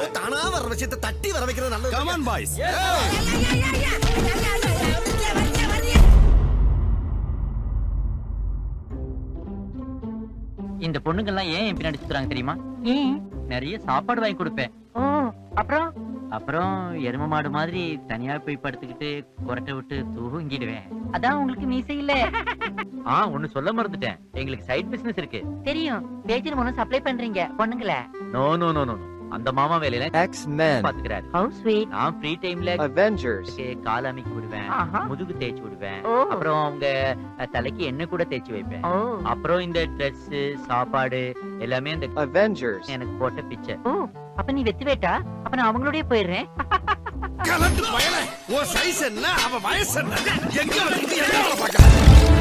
தானா வர விஷயத்தை தட்டி வர வைக்கிறது நல்லது கமான் பாய்ஸ் இந்த பொண்ணுங்கெல்லாம் ஏன் என் பின்னாடி சுத்துறாங்க தெரியுமா நிறைய சாப்பாடு வாங்கி கொடுப்பேன் அப்புறம் அப்புறம் எரும மாடு மாதிரி தனியா போய் படுத்துக்கிட்டு கொரட்டை விட்டு தூங்கிடுவேன் அதான் உங்களுக்கு மீசை இல்ல ஆ ஒண்ணு சொல்ல மறந்துட்டேன் எங்களுக்கு சைட் பிசினஸ் இருக்கு தெரியும் பேஜர் ஒண்ணு சப்ளை பண்றீங்க பொண்ணுங்கள நோ நோ நோ நோ அந்த மாமா வேலையில X-Men, பாத்துக்கிறாரு ஹவு ஸ்வீட் நான் ஃப்ரீ டைம்ல Avengers, கால் அமைக்கி விடுவேன் முதுகு தேய்ச்சி விடுவேன் ஓ. அப்புறம் அவங்க அஹ், தலைக்கு எண்ணெய் கூட தேய்ச்சி வைப்பேன் ஓ அப்புறம் இந்த Dress சாப்பாடு எல்லாமே அந்த Avengers, எனக்கு போட்ட பிச்சை ஓ அப்ப நீ வெத்து வேட்டா அப்ப நான் அவங்களோடய போயிடுறேன் கலந்து பயல உன் சைஸ் என்ன அவ வயசு என்ன எங்க வந்து எங்க வேலை பார்க்கற